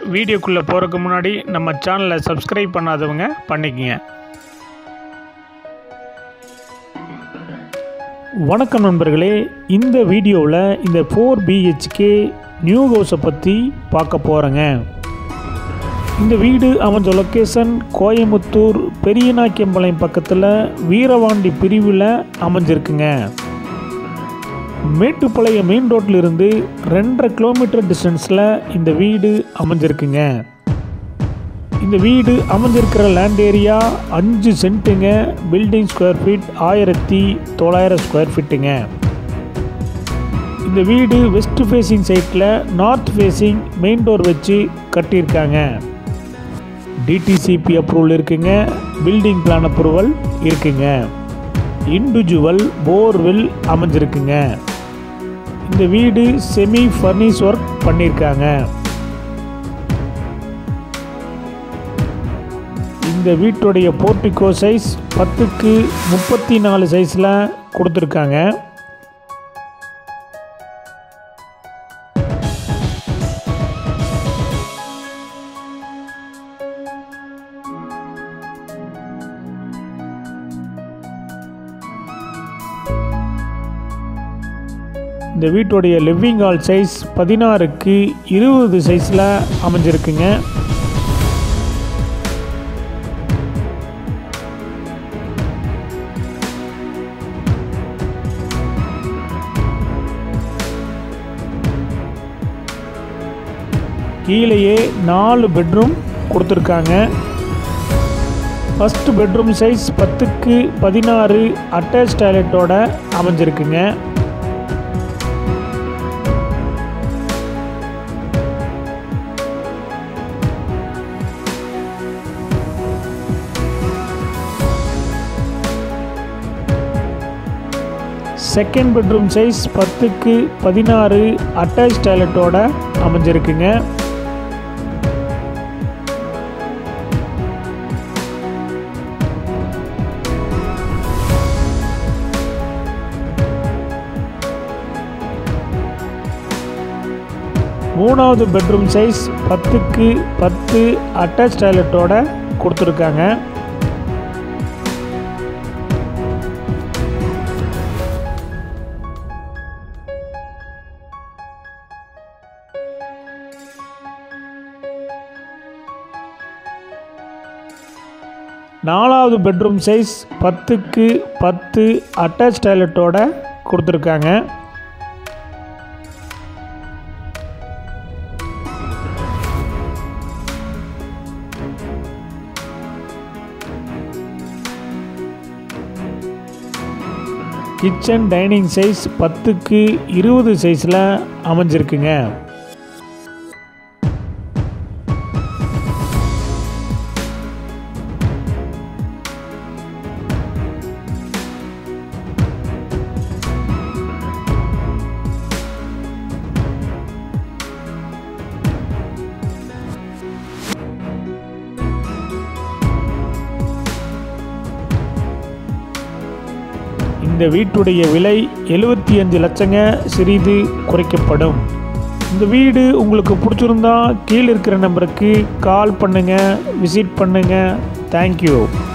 வீடியோக்குள்ளே போகிறதுக்கு முன்னாடி நம்ம சேனலை சப்ஸ்கிரைப் பண்ணாதவங்க பண்ணிக்கங்க வணக்கம் நண்பர்களே இந்த வீடியோவில் இந்த ஃபோர் பிஹெச்கே நியூ ஹவுஸை பற்றி பார்க்க போகிறேங்க இந்த வீடு அமைஞ்ச லொக்கேஷன் கோயம்புத்தூர் பெரியநாக்கியம்பாளையம் பக்கத்தில் வீரவாண்டி பிரிவில் அமைஞ்சிருக்குங்க மேட்டுப்பாளையம் மெயின் ரோட்டில் இருந்து ரெண்டரை கிலோமீட்டர் டிஸ்டன்ஸில் இந்த வீடு அமைஞ்சிருக்குங்க இந்த வீடு அமைஞ்சிருக்கிற லேண்ட் ஏரியா அஞ்சு சென்ட்டுங்க பில்டிங் ஸ்கொயர் ஃபீட் ஆயிரத்தி தொள்ளாயிரம் ஸ்கொயர் ஃபீட்டுங்க இந்த வீடு வெஸ்ட் ஃபேஸிங் சைட்டில் நார்த் ஃபேஸிங் மெயின் டோர் வச்சு கட்டியிருக்காங்க டிடிசிபி அப்ரூவல் இருக்குங்க பில்டிங் பிளான் அப்ரூவல் இருக்குங்க இண்டிவிஜுவல் போர்வெல் அமைஞ்சிருக்குங்க இந்த வீடு செமி ஃபர்னிஷ் ஒர்க் பண்ணியிருக்காங்க இந்த வீட்டுடைய போர்ட்டிகோ சைஸ் பத்துக்கு முப்பத்தி நாலு சைஸில் கொடுத்துருக்காங்க இந்த வீட்டுடைய லிவிங் ஹால் சைஸ் பதினாறுக்கு இருபது சைஸில் அமைஞ்சிருக்குங்க கீழேயே நாலு பெட்ரூம் கொடுத்துருக்காங்க ஃபஸ்ட்டு பெட்ரூம் சைஸ் பத்துக்கு பதினாறு அட்டாச் டாய்லெட்டோட அமைஞ்சிருக்குங்க செகண்ட் பெட்ரூம் சைஸ் பத்துக்கு பதினாறு அட்டாச் டாய்லெட்டோட அமைஞ்சிருக்குங்க மூணாவது பெட்ரூம் சைஸ் பத்துக்கு பத்து அட்டாச் டாய்லெட்டோட கொடுத்துருக்காங்க நாலாவது பெட்ரூம் சைஸ் பத்துக்கு பத்து அட்டாச் டாய்லெட்டோட கொடுத்துருக்காங்க கிச்சன் டைனிங் சைஸ் பத்துக்கு இருபது சைஸில் அமைஞ்சிருக்குங்க இந்த வீட்டுடைய விலை எழுபத்தி அஞ்சு லட்சங்க சிறிது குறைக்கப்படும் இந்த வீடு உங்களுக்கு பிடிச்சிருந்தா கீழே இருக்கிற நம்பருக்கு கால் பண்ணுங்கள் விசிட் பண்ணுங்கள் தேங்க்யூ